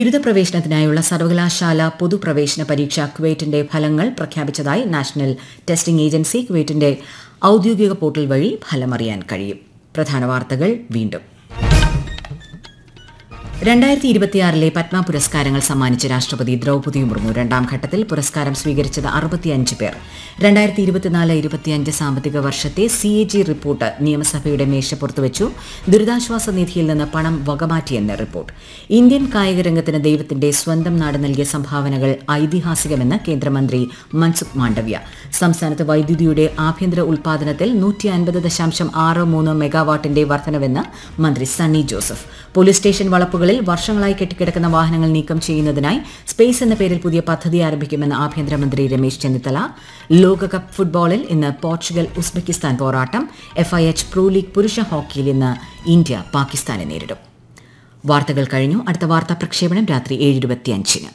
ബിരുദ പ്രവേശനത്തിനായുള്ള സർവകലാശാല പൊതുപ്രവേശന പരീക്ഷ ക്വേറ്റിന്റെ ഫലങ്ങൾ പ്രഖ്യാപിച്ചതായി നാഷണൽ ടെസ്റ്റിംഗ് ഏജൻസി ക്വേറ്റിന്റെ ഔദ്യോഗിക പോർട്ടൽ വഴി ഫലമറിയാൻ കഴിയും പ്രധാന വാർത്തകൾ വീണ്ടും രണ്ടായിരത്തി ഇരുപത്തിയാറിലെ പത്മ പുരസ്കാരങ്ങൾ സമ്മാനിച്ച രാഷ്ട്രപതി ദ്രൗപദി മുർമു രണ്ടാം ഘട്ടത്തിൽ പുരസ്കാരം സ്വീകരിച്ചത് അറുപത്തിയഞ്ച് പേർ രണ്ടായിരത്തി ഇരുപത്തിനാല് ഇരുപത്തിയഞ്ച് സാമ്പത്തിക വർഷത്തെ സി എ ജി റിപ്പോർട്ട് നിയമസഭയുടെ മേശപ്പുറത്ത് വെച്ചു ദുരിതാശ്വാസ നിധിയിൽ നിന്ന് പണം വകമാറ്റിയെന്ന് റിപ്പോർട്ട് ഇന്ത്യൻ കായിക രംഗത്തിന് ദൈവത്തിന്റെ സ്വന്തം നാട് നൽകിയ സംഭാവനകൾ ഐതിഹാസികമെന്ന് കേന്ദ്രമന്ത്രി മൻസുഖ് മാണ്ഡവ്യ സംസ്ഥാനത്ത് വൈദ്യുതിയുടെ ആഭ്യന്തര ഉൽപാദനത്തിൽ നൂറ്റി അൻപത് ദശാംശം ആറ് മൂന്ന് മെഗാവാട്ടിന്റെ വർധനവെന്ന് മന്ത്രി സണ്ണി ജോസഫ് പോലീസ് സ്റ്റേഷൻ വളപ്പുകളിൽ വർഷങ്ങളായി കെട്ടിക്കിടക്കുന്ന വാഹനങ്ങൾ നീക്കം ചെയ്യുന്നതിനായി സ്പേസ് എന്ന പേരിൽ പുതിയ പദ്ധതി ആരംഭിക്കുമെന്ന് ആഭ്യന്തരമന്ത്രി രമേശ് ചെന്നിത്തല ലോകകപ്പ് ഫുട്ബോളിൽ ഇന്ന് പോർച്ചുഗൽ ഉസ്ബെക്കിസ്ഥാൻ പോരാട്ടം എഫ്ഐഎച്ച് പ്രോ ലീഗ് പുരുഷ ഹോക്കിയിൽ ഇന്ന് ഇന്ത്യ പാകിസ്ഥാനെ നേരിടും വാർത്തകൾ കഴിഞ്ഞു അടുത്ത വാർത്താ പ്രക്ഷേപണം രാത്രി ഏഴ് ഇരുപത്തിയഞ്ചിന്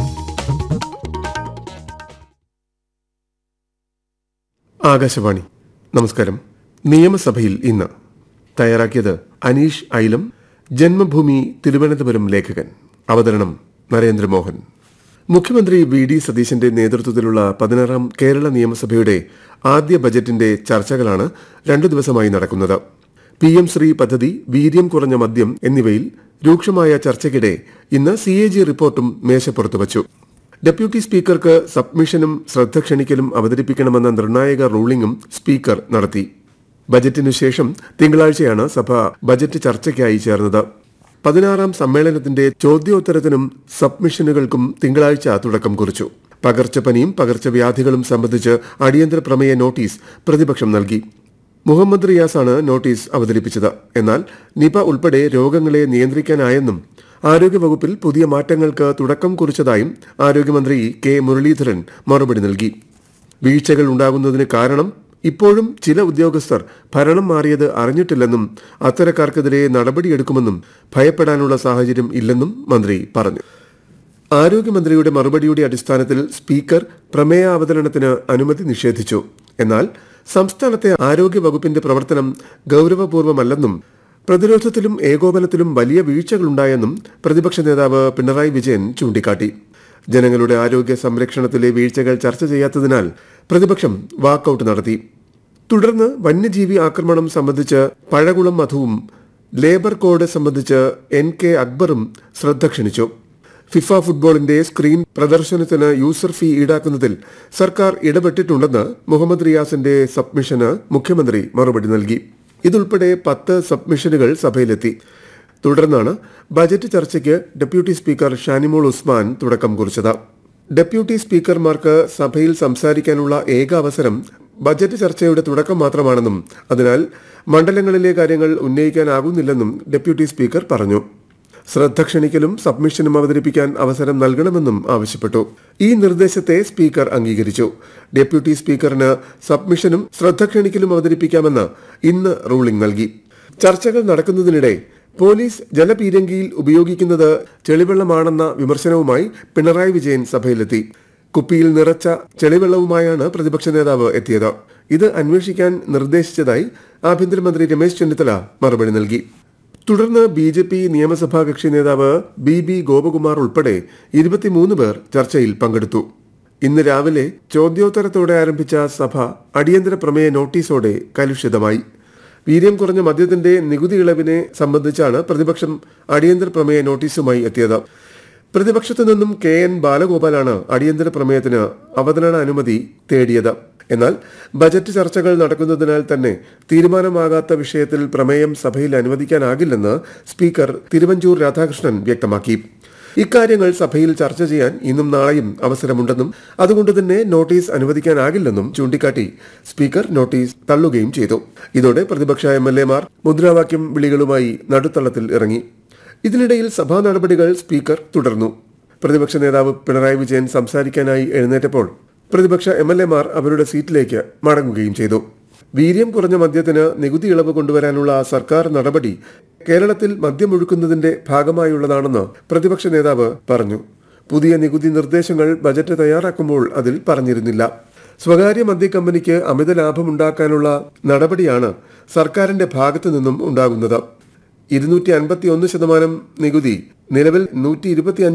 ആകാശവാണി നമസ്കാരം നിയമസഭയിൽ ഇന്ന് തയ്യാറാക്കിയത് അനീഷ് ഐലം ജന്മഭൂമി തിരുവനന്തപുരം ലേഖകൻ അവതരണം നരേന്ദ്രമോഹൻ മുഖ്യമന്ത്രി വി ഡി സതീശന്റെ നേതൃത്വത്തിലുള്ള പതിനാറാം കേരള നിയമസഭയുടെ ആദ്യ ബജറ്റിന്റെ ചർച്ചകളാണ് രണ്ടു ദിവസമായി നടക്കുന്നത് പി എം ശ്രീ പദ്ധതി വീര്യം കുറഞ്ഞ മദ്യം എന്നിവയിൽ രൂക്ഷമായ ചർച്ചയ്ക്കിടെ ഇന്ന് സി എ ജി റിപ്പോർട്ടും മേശപ്പുറത്ത് വച്ചു ഡെപ്യൂട്ടി സ്പീക്കർക്ക് സബ്മിഷനും ശ്രദ്ധ ക്ഷണിക്കലും അവതരിപ്പിക്കണമെന്ന നിർണായക റൂളിംഗും സ്പീക്കർ നടത്തി ബജറ്റിനു ശേഷം തിങ്കളാഴ്ചയാണ് സഭ ബജറ്റ് ചർച്ചയ്ക്കായി ചേർന്നത് പതിനാറാം സമ്മേളനത്തിന്റെ ചോദ്യോത്തരത്തിനും സബ്മിഷനുകൾക്കും തിങ്കളാഴ്ച തുടക്കം കുറിച്ചു പകർച്ചപ്പനിയും പകർച്ചവ്യാധികളും സംബന്ധിച്ച് അടിയന്തര പ്രമേയ നോട്ടീസ് പ്രതിപക്ഷം നൽകി മുഹമ്മദ് റിയാസാണ് നോട്ടീസ് അവതരിപ്പിച്ചത് എന്നാൽ നിപ ഉൾപ്പെടെ രോഗങ്ങളെ നിയന്ത്രിക്കാനായെന്നും ആരോഗ്യവകുപ്പിൽ പുതിയ മാറ്റങ്ങൾക്ക് തുടക്കം കുറിച്ചതായും ആരോഗ്യമന്ത്രി കെ മുരളീധരൻ മറുപടി നൽകി വീഴ്ചകൾ ഉണ്ടാകുന്നതിന് കാരണം ഇപ്പോഴും ചില ഉദ്യോഗസ്ഥർ ഭരണം മാറിയത് അറിഞ്ഞിട്ടില്ലെന്നും അത്തരക്കാർക്കെതിരെ നടപടിയെടുക്കുമെന്നും ഭയപ്പെടാനുള്ള സാഹചര്യം ഇല്ലെന്നും മന്ത്രി പറഞ്ഞു ആരോഗ്യമന്ത്രിയുടെ മറുപടിയുടെ അടിസ്ഥാനത്തിൽ സ്പീക്കർ പ്രമേയ അവതരണത്തിന് അനുമതി നിഷേധിച്ചു എന്നാൽ സംസ്ഥാനത്തെ ആരോഗ്യ വകുപ്പിന്റെ പ്രവർത്തനം ഗൌരവപൂർവ്വമല്ലെന്നും പ്രതിരോധത്തിലും ഏകോപനത്തിലും വലിയ വീഴ്ചകളുണ്ടായെന്നും പ്രതിപക്ഷ നേതാവ് പിണറായി വിജയൻ ചൂണ്ടിക്കാട്ടി ജനങ്ങളുടെ ആരോഗ്യ സംരക്ഷണത്തിലെ വീഴ്ചകൾ ചർച്ച ചെയ്യാത്തതിനാൽ പ്രതിപക്ഷം വാക്കൌട്ട് നടത്തി തുടർന്ന് വന്യജീവി ആക്രമണം സംബന്ധിച്ച് പഴകുളം മധുവും ലേബർ കോഡ് സംബന്ധിച്ച് എൻ കെ അക്ബറും ശ്രദ്ധ ക്ഷണിച്ചു ഫിഫ ഫുട്ബോളിന്റെ സ്ക്രീൻ പ്രദർശനത്തിന് യൂസർ ഫീ ഈടാക്കുന്നതിൽ സർക്കാർ ഇടപെട്ടിട്ടുണ്ടെന്ന് മുഹമ്മദ് റിയാസിന്റെ സബ്മിഷന് മുഖ്യമന്ത്രി മറുപടി നൽകി ഇതുൾപ്പെടെ പത്ത് സബ്മിഷനുകൾ സഭയിലെത്തി തുടർന്നാണ് ബജറ്റ് ചർച്ചയ്ക്ക് ഡെപ്യൂട്ടി സ്പീക്കർ ഷാനിമോൾ ഉസ്മാൻ തുടക്കം കുറിച്ചത് ഡെപ്യൂട്ടി സ്പീക്കർമാർക്ക് സഭയിൽ സംസാരിക്കാനുള്ള ഏക അവസരം ബജറ്റ് ചർച്ചയുടെ തുടക്കം മാത്രമാണെന്നും അതിനാൽ മണ്ഡലങ്ങളിലെ കാര്യങ്ങൾ ഉന്നയിക്കാനാകുന്നില്ലെന്നും ഡെപ്യൂട്ടി സ്പീക്കർ പറഞ്ഞു ശ്രദ്ധ ക്ഷണിക്കലും സബ്മിഷനും അവതരിപ്പിക്കാൻ അവസരം നൽകണമെന്നും ആവശ്യപ്പെട്ടു ഈ നിർദ്ദേശത്തെ സ്പീക്കർ അംഗീകരിച്ചു ഡെപ്യൂട്ടി സ്പീക്കറിന് സബ്മിഷനും ശ്രദ്ധ ക്ഷണിക്കലും അവതരിപ്പിക്കാമെന്ന് ഇന്ന് റൂളിംഗ് നൽകി ചർച്ചകൾ നടക്കുന്നതിനിടെ പോലീസ് ജലപീരങ്കിയിൽ ഉപയോഗിക്കുന്നത് ചെളിവെള്ളമാണെന്ന വിമർശനവുമായി പിണറായി വിജയൻ സഭയിലെത്തി കുപ്പിയിൽ നിറച്ച ചെളിവെള്ളവുമായാണ് പ്രതിപക്ഷ നേതാവ് എത്തിയത് ഇത് അന്വേഷിക്കാൻ നിർദ്ദേശിച്ചതായി ആഭ്യന്തരമന്ത്രി രമേശ് ചെന്നിത്തല മറുപടി നൽകി തുടർന്ന് ബി ജെ പി നിയമസഭാ കക്ഷി നേതാവ് ബി ബി ഗോപകുമാർ ഉൾപ്പെടെ ഇരുപത്തിമൂന്ന് പേർ ചർച്ചയിൽ പങ്കെടുത്തു ഇന്ന് രാവിലെ ചോദ്യോത്തരത്തോടെ ആരംഭിച്ച സഭ അടിയന്തര പ്രമേയ നോട്ടീസോടെ കലുഷിതമായി വീര്യം കുറഞ്ഞ മദ്യത്തിന്റെ നികുതി ഇളവിനെ സംബന്ധിച്ചാണ് പ്രതിപക്ഷം അടിയന്തര പ്രമേയ നോട്ടീസുമായി എത്തിയത് പ്രതിപക്ഷത്തു നിന്നും കെ എൻ ബാലഗോപാലാണ് അടിയന്തര പ്രമേയത്തിന് അവതരണ അനുമതി തേടിയത് എന്നാൽ ബജറ്റ് ചർച്ചകൾ നടക്കുന്നതിനാൽ തന്നെ തീരുമാനമാകാത്ത വിഷയത്തിൽ പ്രമേയം സഭയിൽ അനുവദിക്കാനാകില്ലെന്ന് സ്പീക്കർ തിരുവഞ്ചൂർ രാധാകൃഷ്ണൻ വ്യക്തമാക്കി ഇക്കാര്യങ്ങൾ സഭയിൽ ചർച്ച ചെയ്യാൻ ഇന്നും നാളെയും അവസരമുണ്ടെന്നും അതുകൊണ്ട് തന്നെ നോട്ടീസ് അനുവദിക്കാനാകില്ലെന്നും ചൂണ്ടിക്കാട്ടി സ്പീക്കർ നോട്ടീസ് തള്ളുകയും ചെയ്തു ഇതോടെ പ്രതിപക്ഷ എം എൽ എമാർ മുദ്രാവാക്യം വിളികളുമായി നടുത്തളത്തിൽ ഇറങ്ങി ഇതിനിടയിൽ സഭാ നടപടികൾ സ്പീക്കർ തുടർന്നു പ്രതിപക്ഷ നേതാവ് പിണറായി വിജയൻ സംസാരിക്കാനായി എഴുന്നേറ്റപ്പോൾ പ്രതിപക്ഷ എം എൽ എമാർ അവരുടെ സീറ്റിലേക്ക് മടങ്ങുകയും ചെയ്തു വീര്യം കുറഞ്ഞ മദ്യത്തിന് നികുതി ഇളവ് കൊണ്ടുവരാനുള്ള സർക്കാർ നടപടി കേരളത്തിൽ മദ്യമൊഴുക്കുന്നതിന്റെ ഭാഗമായുള്ളതാണെന്ന് പ്രതിപക്ഷ നേതാവ് പറഞ്ഞു പുതിയ നികുതി നിർദ്ദേശങ്ങൾ ബജറ്റ് തയ്യാറാക്കുമ്പോൾ അതിൽ പറഞ്ഞിരുന്നില്ല സ്വകാര്യ മദ്യ കമ്പനിക്ക് അമിത ലാഭമുണ്ടാക്കാനുള്ള നടപടിയാണ് സർക്കാരിന്റെ ഭാഗത്തു നിന്നും ഉണ്ടാകുന്നത് ഇരുന്നൂറ്റി അൻപത്തി ഒന്ന് ശതമാനം നികുതി നിലവിൽ നൂറ്റി ഇരുപത്തി